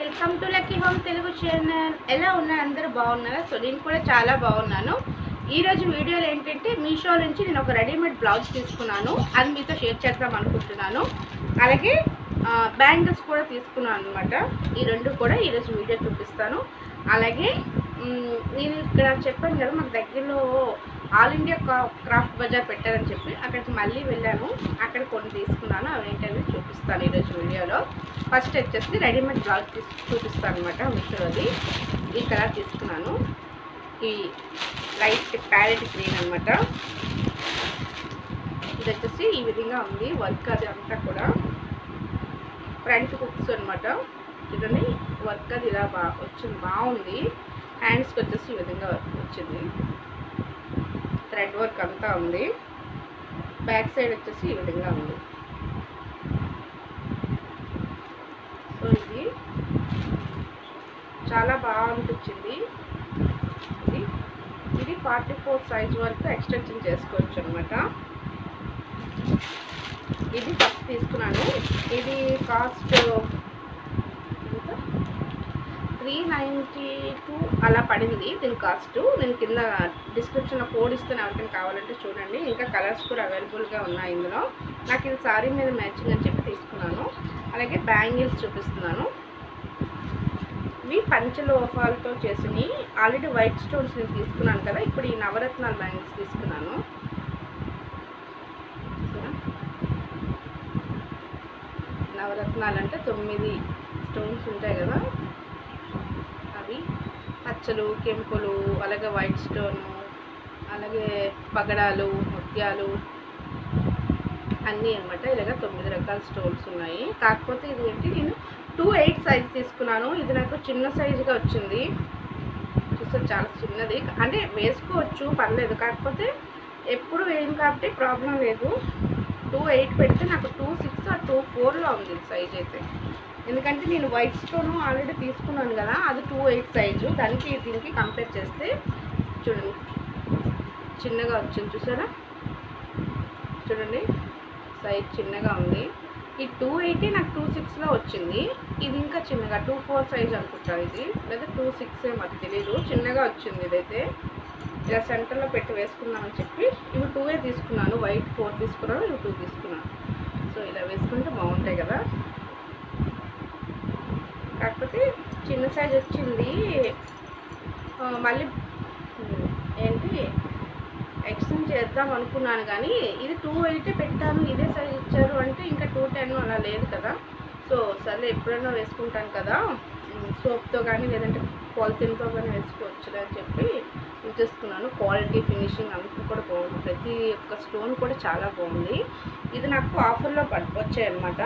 Welcome to lucky home Telugu channel ఎలా ఉన్నారు అందరూ బాగున్నారా సో నేను కూడా చాలా బాగున్నాను ఈరోజు వీడియోలో ఏంటంటే మీషో నుంచి నేను ఒక రెడీమేడ్ బ్లౌజ్ తీసుకున్నాను అది మీతో షేర్ చేద్దాం అనుకుంటున్నాను అలాగే బ్యాంగిల్స్ కూడా తీసుకున్నాను అనమాట ఈ రెండు కూడా ఈరోజు వీడియో చూపిస్తాను అలాగే మ్, నేను ఇక్కడ చెప్పాను కదా మాకు దగ్గరలో ఆల్ ఇండియా క్రా- క్రాఫ్ట్ బజార్ పెట్టారని చెప్పి అక్కడికి మళ్ళీ వెళ్ళాను అక్కడ కొన్ని తీసుకున్నాను అవి ఏంటనేది చూపిస్తాను ఈరోజు వీడియోలో ఫస్ట్ వచ్చేసి రెడీమేడ్ బ్లౌజ్ తీసి చూపిస్తాను అనమాట మీషోది ఈ కలర్ తీసుకున్నాను ఈ లైట్ ప్యారెట్ గ్రీన్ అనమాట ఇది వచ్చేసి ఈ విధంగా ఉంది వర్క్ అది అంతా కూడా ఫ్రంట్ కుక్స్ అనమాట చూడండి వర్క్ అది ఇలా బా వచ్చింది బాగుంది హ్యాండ్స్కి వచ్చేసి ఈ విధంగా వచ్చింది థ్రెడ్ వర్క్ అంతా ఉంది బ్యాక్ సైడ్ వచ్చేసి ఈ విధంగా ఉంది సో ఇది చాలా బాగా అనిపించింది ఇది ఇది ఫార్టీ ఫోర్ సైజ్ వరకు ఎక్స్టెన్షన్ చేసుకోవచ్చు అనమాట ఇది ఫస్ట్ తీసుకున్నాను ఇది కాస్ట్ త్రీ నైంటీ టూ అలా పడింది దీని కాస్ట్ నేను కింద డిస్క్రిప్షన్లో కోడ్ ఇస్తాను ఎవరికైనా కావాలంటే చూడండి ఇంకా కలర్స్ కూడా అవైలబుల్గా ఉన్నాయి ఇందులో నాకు ఇది సారీ మీద మ్యాచింగ్ అని చెప్పి తీసుకున్నాను అలాగే బ్యాంగిల్స్ చూపిస్తున్నాను ఇవి పంచలోహాలతో చేసినవి ఆల్రెడీ వైట్ స్టోన్స్ నేను తీసుకున్నాను కదా ఇప్పుడు ఈ నవరత్నాల బ్యాంగిల్స్ తీసుకున్నాను చూసారా? నవరత్నాలు అంటే తొమ్మిది స్టోన్స్ ఉంటాయి కదా అవి పచ్చలు కెంపులు అలాగే వైట్ స్టోను అలాగే పగడాలు ముత్యాలు అన్నీ అనమాట ఇలాగ తొమ్మిది రకాల స్టోన్స్ ఉన్నాయి కాకపోతే ఇది ఏంటి నేను టూ ఎయిట్ సైజ్ తీసుకున్నాను ఇది నాకు చిన్న సైజుగా వచ్చింది చూస్తే చాలా చిన్నది అంటే వేసుకోవచ్చు పర్లేదు కాకపోతే ఎప్పుడు వేయం కాబట్టి ప్రాబ్లం లేదు టూ ఎయిట్ పెడితే నాకు టూ సిక్స్ ఆ టూ ఫోర్లో ఉంది సైజ్ అయితే ఎందుకంటే నేను వైట్ స్టోన్ ఆల్రెడీ తీసుకున్నాను కదా అది టూ ఎయిట్ సైజు దానికి దీనికి కంపేర్ చేస్తే చూడండి చిన్నగా వచ్చింది చూసారా చూడండి సైజ్ చిన్నగా ఉంది ఈ టూ ఎయిటీ నాకు టూ సిక్స్లో వచ్చింది ఇది ఇంకా చిన్నగా టూ ఫోర్ సైజ్ అనుకుంటాను ఇది లేదా టూ సిక్స్ మాకు తెలియదు చిన్నగా వచ్చింది ఇదైతే ఇలా సెంటర్లో పెట్టి వేసుకుందామని చెప్పి ఇవి టూ ఏ తీసుకున్నాను వైట్ ఫోర్ తీసుకున్నాను ఇవి టూ తీసుకున్నాను సో ఇలా వేసుకుంటే బాగుంటాయి కదా కాకపోతే చిన్న సైజ్ వచ్చింది ఆ, మళ్ళీ ఉమ్, ఏంటి ఎక్స్టెండ్ చేద్దాం అనుకున్నాను కానీ ఇది టూ ఎయిటే పెట్టాను ఇదే సైజ్ ఇచ్చారు అంటే ఇంకా టూ టెన్ అలా లేదు కదా సో సర్లే ఎప్పుడైనా వేసుకుంటాను కదా సోప్తో కానీ లేదంటే పాలిథిన్తో కానీ వేసుకోవచ్చు అని చెప్పి ఉంచేసుకున్నాను క్వాలిటీ ఫినిషింగ్ అంతా కూడా బాగుంది ప్రతి ఒక్క స్టోన్ కూడా చాలా బాగుంది ఇది నాకు ఆఫర్లో పడ్ వచ్చాయన్నమాట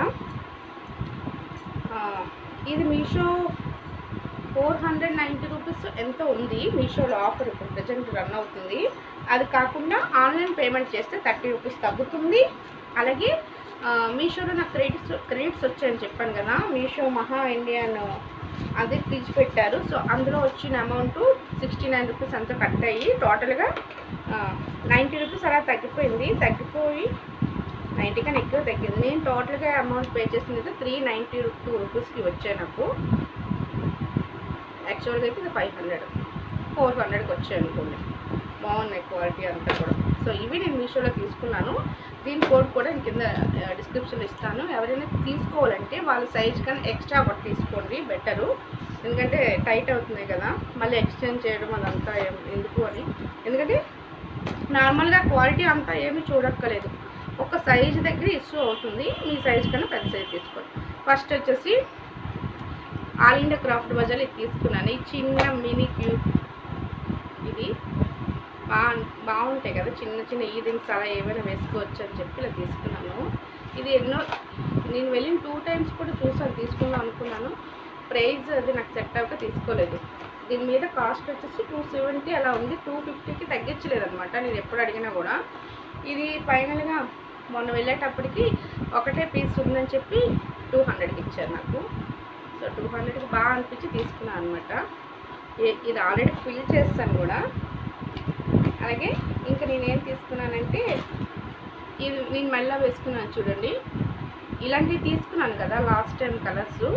ఆ, ఇది Meesho four hundred ninety rupees ఎంతో ఉంది మీషోలో ఆఫర్ ఇప్పుడు ప్రజెంట్ రన్ అవుతుంది అది కాకుండా ఆన్లైన్ పేమెంట్ చేస్తే థర్టీ రూపీస్ తగ్గుతుంది అలాగే ఆ, మీషోలో నాకు క్రెడిట్స్ క్రెడిట్స్ వచ్చాయని చెప్పాను కదా మీషో మహా ఇండియన్ అది తీసి పెట్టారు సో అందులో వచ్చిన అమౌంట్ సిక్స్టీ నైన్ రూపీస్ అంతా కట్ అయ్యి టోటల్గా నైంటీ రూపీస్ అలా తగ్గిపోయింది తగ్గిపోయి నైంటీ కన్నా ఎక్కువ తగ్గింది నేను టోటల్గా అమౌంట్ పే చేసింది త్రీ నైంటీ టూ రూపీస్కి వచ్చాయి నాకు యాక్చువల్గా అయితే ఇది ఫైవ్ హండ్రెడ్ ఫోర్ హండ్రెడ్కి వచ్చాయి అనుకోండి బాగున్నాయి క్వాలిటీ అంతా కూడా సో ఇవి నేను మీషోలో తీసుకున్నాను దీని కోడ్ కూడా నేను కింద డిస్క్రిప్షన్లో ఇస్తాను ఎవరైనా తీసుకోవాలంటే వాళ్ళ సైజ్ కన్నా ఎక్స్ట్రా ఒకటి తీసుకోండి బెటరు ఎందుకంటే టైట్ అవుతున్నాయి కదా మళ్ళీ ఎక్స్చేంజ్ చేయడం అదంతా ఏం ఎందుకు అని ఎందుకంటే నార్మల్గా క్వాలిటీ అంతా ఏమీ చూడక్కలేదు ఒక సైజ్ దగ్గర ఇష్యూ అవుతుంది మీ సైజ్ కన్నా పెద్ద సైజ్ తీసుకోండి ఫస్ట్ వచ్చేసి ఆల్ ఇండియా క్రాఫ్ట్ బజార్ ఇది తీసుకున్నాను ఈ చిన్న మినీ క్యూబ్ ఇది బా బాగుంటాయి కదా చిన్న చిన్న ఈదింగ్స్ అలా ఏమైనా వేసుకోవచ్చు అని చెప్పి ఇలా తీసుకున్నాను ఇది ఎన్నో నేను వెళ్ళిన టూ టైమ్స్ కూడా చూసాను తీసుకుందాం అనుకున్నాను ప్రైస్ అది నాకు సెట్ అవ్వక తీసుకోలేదు దీని మీద కాస్ట్ వచ్చేసి టూ సెవెంటీ అలా ఉంది టూ ఫిఫ్టీకి తగ్గించలేదు అనమాట నేను ఎప్పుడు అడిగినా కూడా ఇది ఫైనల్గా మొన్న వెళ్ళేటప్పటికి ఒకటే పీస్ ఉందని చెప్పి టూ హండ్రెడ్కి ఇచ్చారు నాకు సో టూ హండ్రెడ్కి బాగా అనిపించి తీసుకున్నాను అనమాట ఇది ఆల్రెడీ ఫిల్ చేస్తాను కూడా అలాగే ఇంకా నేనేం తీసుకున్నానంటే ఇది నేను మళ్ళీ వేసుకున్నాను చూడండి ఇలాంటివి తీసుకున్నాను కదా లాస్ట్ టైం కలర్స్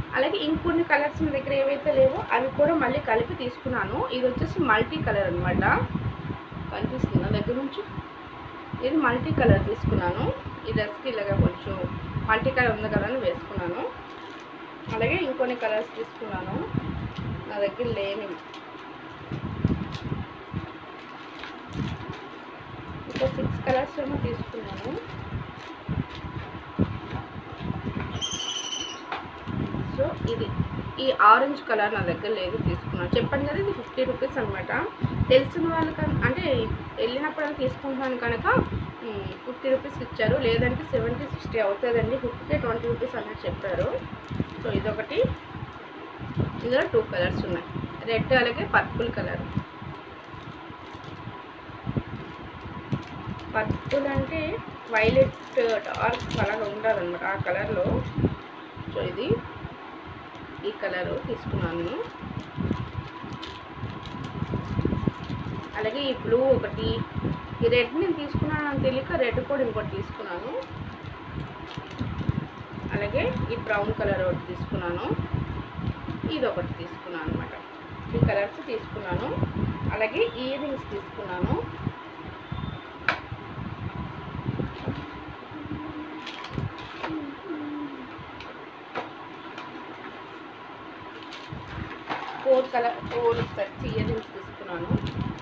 అలాగే ఇంకొన్ని కలర్స్ నా దగ్గర ఏవైతే లేవో అవి కూడా మళ్ళీ కలిపి తీసుకున్నాను ఇది వచ్చేసి మల్టీ కలర్ అనమాట కనిపిస్తుంది నా దగ్గర నుంచి ఇది మల్టీ కలర్ తీసుకున్నాను ఈ డ్రెస్కి ఇలాగ కొంచెం మల్టీ కలర్ ఉంది కదా అని వేసుకున్నాను అలాగే ఇంకొన్ని కలర్స్ తీసుకున్నాను నా దగ్గర లేనివి ఇంకా సిక్స్ కలర్స్ ఏమో తీసుకున్నాను సో ఇది ఈ ఆరెంజ్ కలర్ నా దగ్గర లేదు తీసుకున్నాను చెప్పాను కదా ఇది ఫిఫ్టీ రూపీస్ అనమాట తెలిసిన వాళ్ళకి అంటే వెళ్ళినప్పుడు తీసుకుంటున్నాను కనుక ఫిఫ్టీ రూపీస్ ఇచ్చారు లేదంటే సెవెంటీ సిక్స్టీ అవుతుందండి ఫిఫ్టీ ట్వంటీ రూపీస్ అన్నట్టు చెప్పారు సో ఇదొకటి ఇందులో టూ కలర్స్ ఉన్నాయి రెడ్ అలాగే పర్పుల్ కలర్ పర్పుల్ అంటే వైలెట్ డార్క్ కలర్ ఉండాలన్నమాట ఆ కలర్లో సో ఇది ఈ కలరు తీసుకున్నాను అలాగే ఈ బ్లూ ఒకటి ఈ రెడ్ నేను తీసుకున్నాను అని తెలియక రెడ్ కూడా ఇంకోటి తీసుకున్నాను అలాగే ఈ బ్రౌన్ కలర్ ఒకటి తీసుకున్నాను ఇది ఒకటి తీసుకున్నాను అనమాట ఈ కలర్స్ తీసుకున్నాను అలాగే ఇయర్ రింగ్స్ తీసుకున్నాను four colour four sets earrings తీసుకున్నాను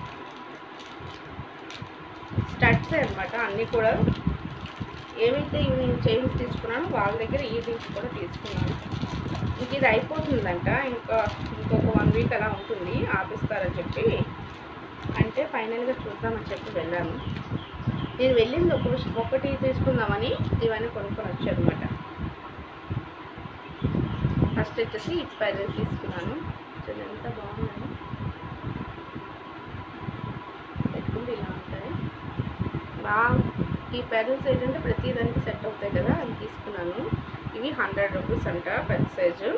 స్టడ్స్ అనమాట అన్నీ కూడా ఏవైతే ఇవి నేను చైన్స్ తీసుకున్నానో వాళ్ళ దగ్గర ఇయర్ రింగ్స్ కూడా తీసుకున్నాను ఇంక ఇది అయిపోతుందంట ఇంకా ఇంకొక వన్ వీక్ అలా ఉంటుంది ఆపిస్తారని చెప్పి అంటే ఫైనల్గా చూద్దామని చెప్పి వెళ్ళాను నేను వెళ్ళింది ఒక విషయం ఒకటి తీసుకుందామని ఇవన్నీ కొనుక్కొని వచ్చానమాట ఫస్ట్ వచ్చేసి ఈ పెరల్ తీసుకున్నాను చూడండి ఎంత బాగుంది పెట్టుకుంటే ఇలా ఉంటాయి బాగా ఈ పెరల్స్ ఏంటంటే ప్రతి దానికి సెట్ అవుతాయి కదా అది తీసుకున్నాను ఇవి హండ్రెడ్ రూపీస్ అంట పెద్ద సైజు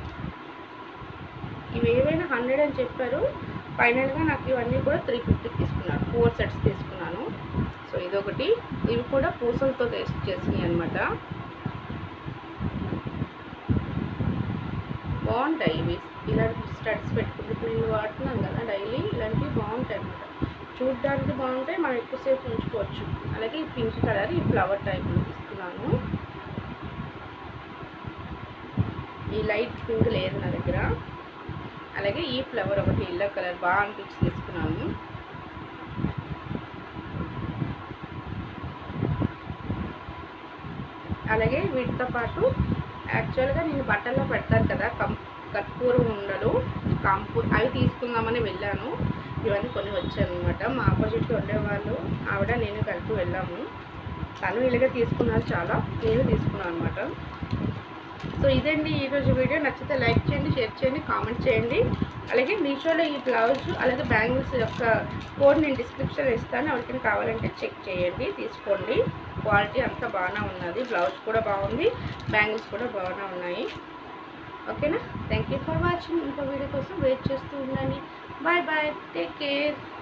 ఇవి ఏవైనా హండ్రెడ్ అని చెప్పారు ఫైనల్గా నాకు ఇవన్నీ కూడా త్రీ ఫిఫ్టీకి తీసుకున్నాను ఫోర్ సెట్స్ తీసుకున్నాను సో ఇదొకటి ఇవి కూడా పూసలతో టేస్ట్ చేసినాయి అనమాట బాగుంటాయి ఇవి ఇలాంటి స్టడ్స్ పెట్టుకుంటే ఇప్పుడు నేను వాడుతున్నాను కదా డైలీ ఇలాంటివి బాగుంటాయి అనమాట చూడడానికి బాగుంటాయి మనం ఎక్కువసేపు ఉంచుకోవచ్చు అలాగే ఈ పింక్ కలర్ ఈ ఫ్లవర్ టైప్లో తీసుకున్నాను ఈ లైట్ పింక్ లేదు నా దగ్గర అలాగే ఈ ఫ్లవర్ ఒకటి ఎల్లో కలర్ బాగా అనిపించి తీసుకున్నాను అలాగే వీటితో పాటు యాక్చువల్గా నేను బట్టల్లో పెడతాను కదా కం కర్పూరం ఉండలు కంపు అవి తీసుకుందామని వెళ్ళాను ఇవన్నీ కొన్ని వచ్చాయి అనమాట మా ఆపోజిట్లో ఉండేవాళ్ళు ఆవిడ నేను కలిపి వెళ్ళాము తను ఇలాగే తీసుకున్నారు చాలా నేను తీసుకున్నాను అనమాట సో ఇదండి ఈరోజు వీడియో నచ్చితే లైక్ చేయండి షేర్ చేయండి కామెంట్ చేయండి అలాగే మీషోలో ఈ బ్లౌజ్ అలాగే బ్యాంగిల్స్ యొక్క కోడ్ నేను డిస్క్రిప్షన్లో ఇస్తాను ఎవరికైనా కావాలంటే చెక్ చేయండి తీసుకోండి క్వాలిటీ అంతా బాగానే ఉన్నది బ్లౌజ్ కూడా బాగుంది బ్యాంగిల్స్ కూడా బాగానే ఉన్నాయి ఓకేనా థ్యాంక్ యూ ఫర్ వాచింగ్ ఇంకో వీడియో కోసం వెయిట్ చేస్తూ ఉండండి బాయ్ బాయ్ టేక్ కేర్